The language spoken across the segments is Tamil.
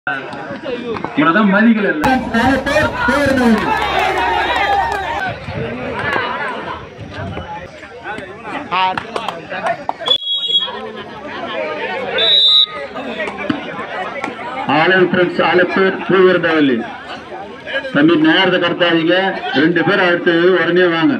இவனதான் மதிக்கல இல்ல ஆலயம் ஃப்ரெண்ட்ஸ் ஆலத்தூர் பூவிருந்தவல்லி தம்பி நேரத்தை கடத்தாதீங்க ரெண்டு பேர் அடுத்து உடனே வாங்க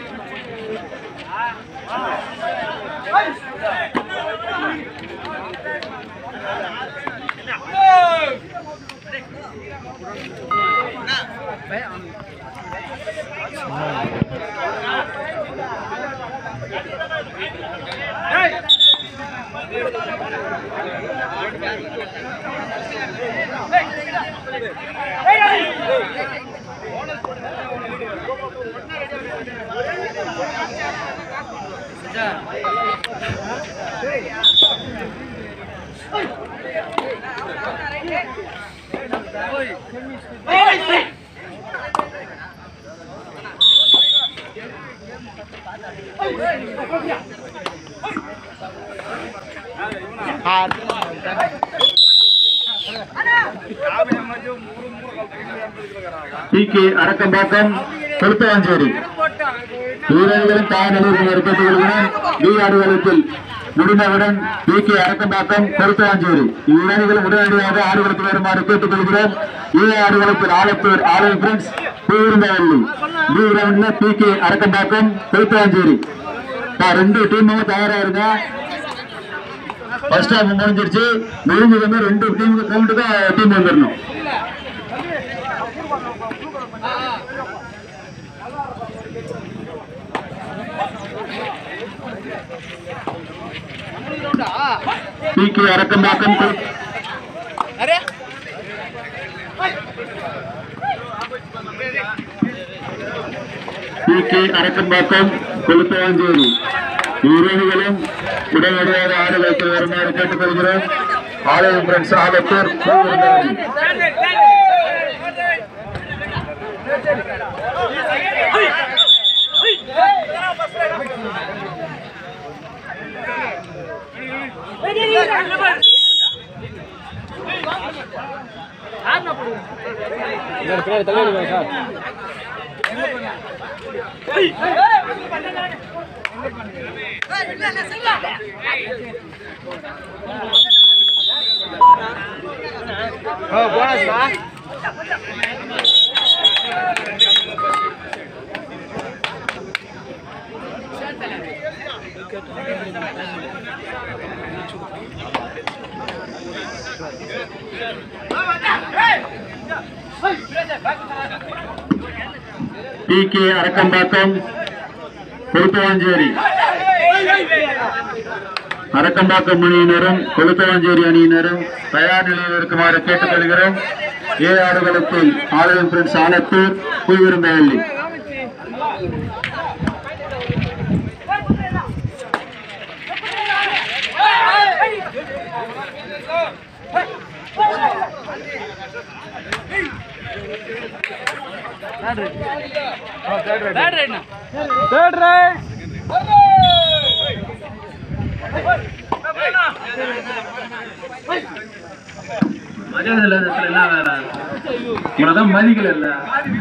பி கே அரக்கம்பாக்கம் கொளுத்தவாஞ்சேரி வீரர்களும் தாயநல்லூர் கேட்டுக்கொள்கிறேன் வி ஆடுகளத்தில் முடிந்தவுடன் பி கே அரக்கம்பாக்கம் கொளுத்தவாஞ்சேரி வீரர்களும் உடனடியாக ஆடுகளத்தில் வருமாறு கேட்டுக்கொள்கிறேன் வி ஆடுகளத்தில் ஆலத்தூர் ஆலயம் ஃப்ரெண்ட்ஸ் பூவிருந்தவல்லி பி ரவுண்ட்ல பி கே அரக்கம்பாக்கம் கொளுத்தவாஞ்சேரி ரெண்டு டீமும் தயாரா இருங்க ஃபர்ஸ்ட் ஹாஃப் முடிஞ்சிருச்சு முடிஞ்சதுமே ரெண்டு டீமுக்கு கவுண்ட்டுக்கு டீம் வந்துடணும் பி கே அரக்கம்பாக்கம் கொ- பி கே அரக்கம்பாக்கம் கொளுத்தவாஞ்சேரி வீரர்களும் உடனடியாக ஆடுகளத்தில் வருமாறு கேட்டுக்கொள்கிறோம் Alayam friends Alathur Poovirunthavalli. P K Arakkambakkam Koluthuvancheri Arakkambakkam அணியினரும் கொளுத்தவாஞ்சேரி அணியினரும் தயார் நிலையில் இருக்குமாறு கேட்டுக்கொள்கிறோம் ஏ ஆடுகளத்தில் ஆலயம் பிரின்ஸ் ஆலத்தூர் பூவிருந்தவல்லி மரியாதை இல்லாத இடத்துல என்ன வேலை இவனதான் மதிக்கல இல்ல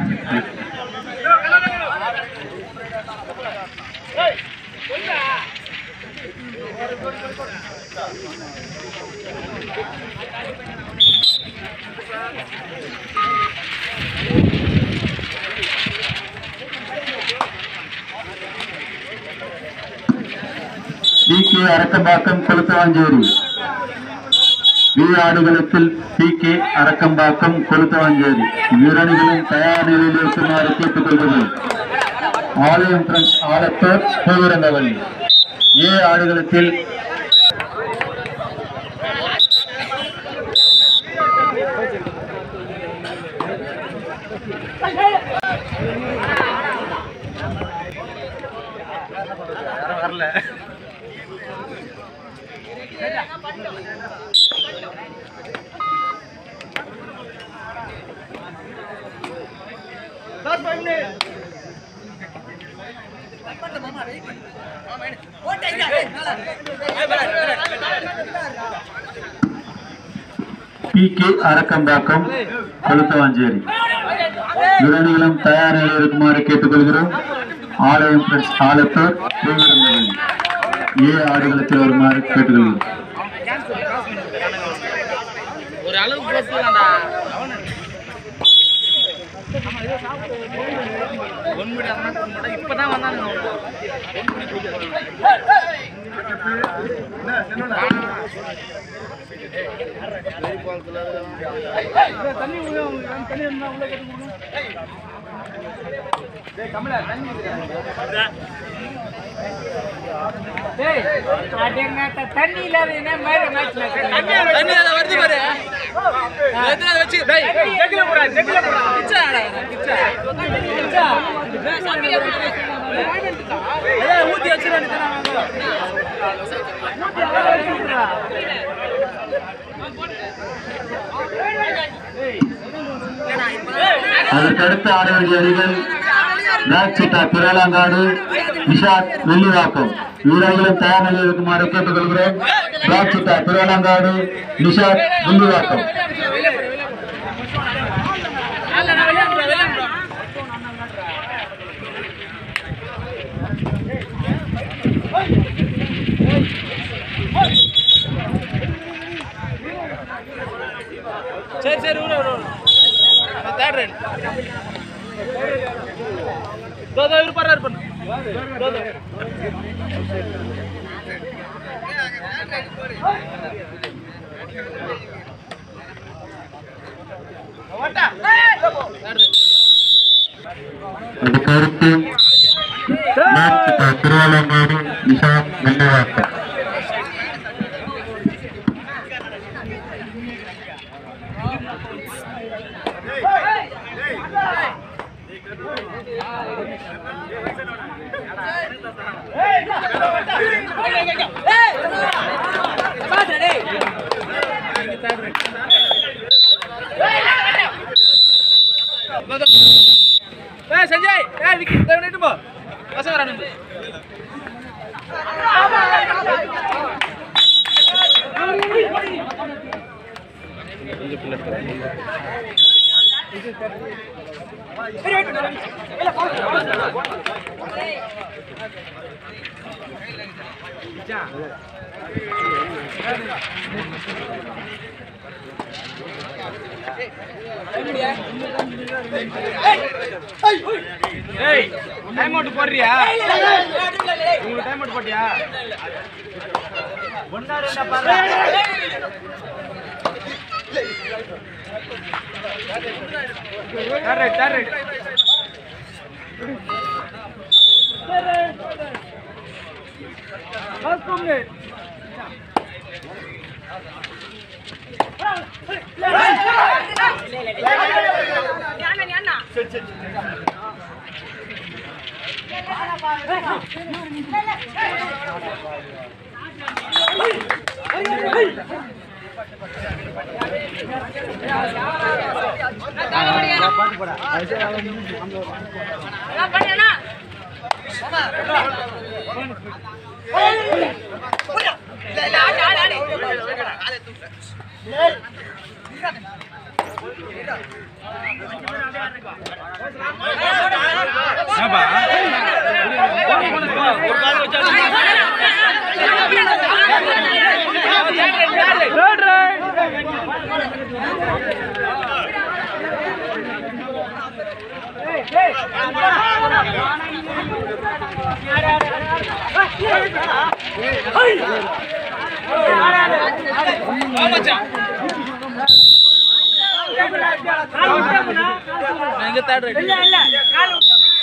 P K Arakkambakkam Koluthuvancheri B ஆடுகளத்தில் பி கே அரக்கம்பாக்கம் கொளுத்தவாஞ்சேரி வீரணிகளும் தயார் நிலையில் இருக்குமாறு கேட்டுக்கொள்கிறோம் ஆலயம் பிரின்ஸ் ஆலத்தூர் பூவிரங்கவல்லி ஏ ஆடுகளத்தில் பி கே அரக்கம்பாக்கம் கொளுத்தவாஞ்சேரி இரணிகளும் தயார் நிலையில் இருக்குமாறு கேட்டுக்கொள்கிறோம் ஆலயம் ஃப்ரெண்ட்ஸ் ஆலத்தூர் பூவிருந்தவன் ஏ ஆடுகளத்தில் வருமாறு கேட்டுக்கொள்கிறோம் ஒரு அளவு போட்டுலாம்டா ஒன்முடி அந்த மாதிரி இப்பதான் வந்தானுங்க தண்ணி இல்லாத என்ன மேல மேட்ச்ல தண்ணி அதை வருது பாரு எத்தனை வச்சு டேய் ஜெக்கில போடா ஜெக்கில போடா கிச்சா கிச்சா ஏய் ஊத்தி வச்சிரா அதற்கடுத்து ஆட வேண்டிய அணிகள் ராக்சிட்டா பிறலாங்காடு நிஷாத் வெள்ளிவாக்கம் வீரர்களும் தயார் நிலையில் இருக்குமாறு கேட்டுக்கொள்கிறோம் ராக்சிட்டா பிறலாங்காடு நிஷாத் வெள்ளிவாக்கம் சரி சரி விடு விடு விடு. நான் தேடுறேன் தோ தோ இருப்பாரு இருப்பாரு தோ தோ அதுக்கடுத்து ராக்சிட்டா பிறலாங்காடு நிஷாத் வெள்ளிவாக்கம் ஏய் சஞ்சய் ஏய் விக்கி இதை விட்டு போ பசங்க வரானுங்க ஏய் டைம் அவுட் போடுறியா உங்களுக்கு டைம் அவுட் போட்டியா ஒன்னா ரெண்டா பாரு ரைட் ரைட் எங்க தேர்ட் ரைட் இல்ல இல்ல call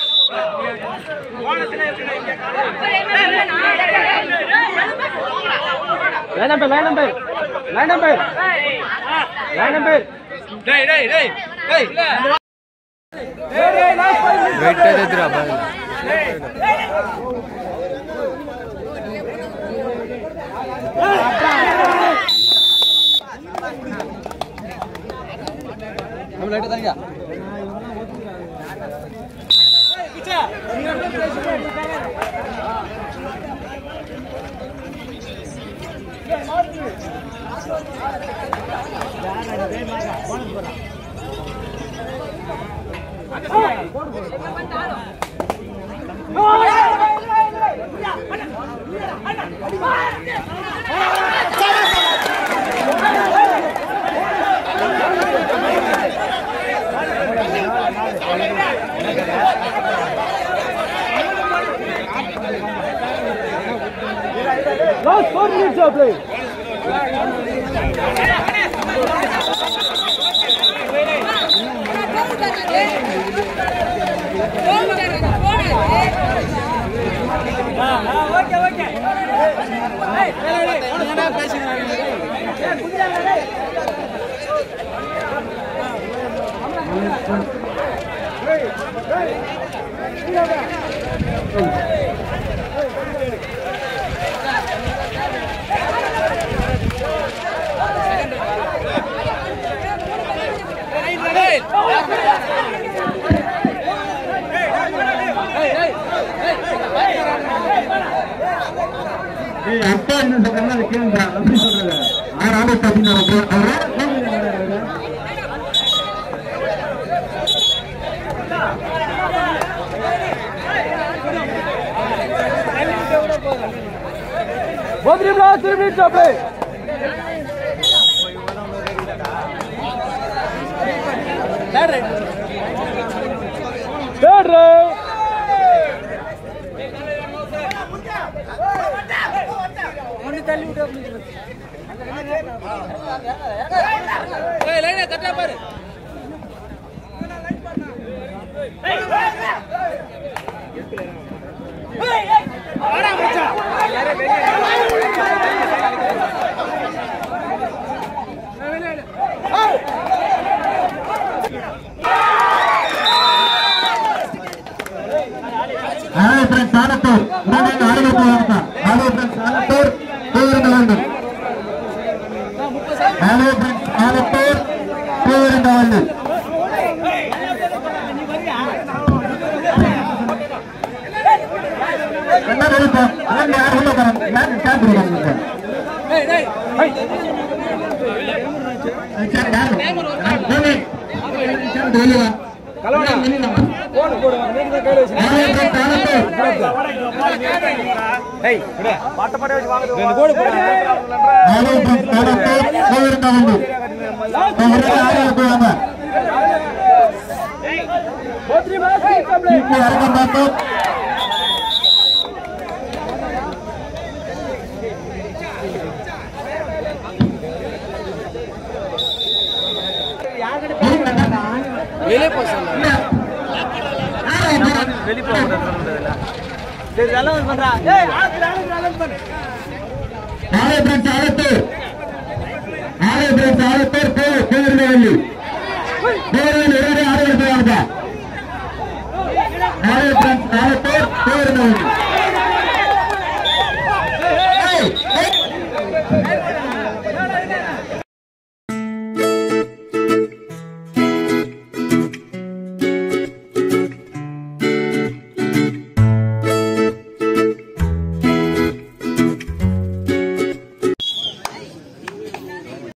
line number line number line number line number டேய் டேய் டேய் டேய் ஏய், அப்பா என்ன சொல்றாங்க அதை கேளுங்க அப்படி சொல்றது ஆறு ஆண்டு அப்படின்னு அவரு ஏய் லைனா கட்டா பாரு ஹலோ ஃப்ரெண்ட்ஸ் ஆலத்தூர் உடனே ஆரம்பித்து வாங்க ஹலோ ஃப்ரெண்ட்ஸ் ஆலத்தூர் போயிருந்த வேண்டும் ஹலோ ஃப்ரெண்ட்ஸ் ஆலத்தூர் போயிருந்த வேண்டும் என்ன நினைப்போம் அதான் யார் உள்ள போறாங்க யார் ஸ்டார்ட் பண்ணுவாங்க டேய் டேய் சார் யார் போனே சார் வெளியே வா கலவடா போன் போடுவாங்க நீங்க கையில வச்சு hello friends Alathur hello friends Alathur போயிருந்த வேண்டும் உடனே ஆரம்பித்து வாங்க இங்கே அரங்கம் பார்த்தோம் வெளியே போ சொல்லு ஆலய பிரெண்ட்ஸ் ஆலத்தூர் ஆலய பிரெண்ட்ஸ் ஆலத்தூர் போ போயிருந்தவள்ளி போரில் இரண்டு ஆறு பேர் ஆலய பிரெண்ட்ஸ் ஆலத்தூர் போயிருந்தவள்ளி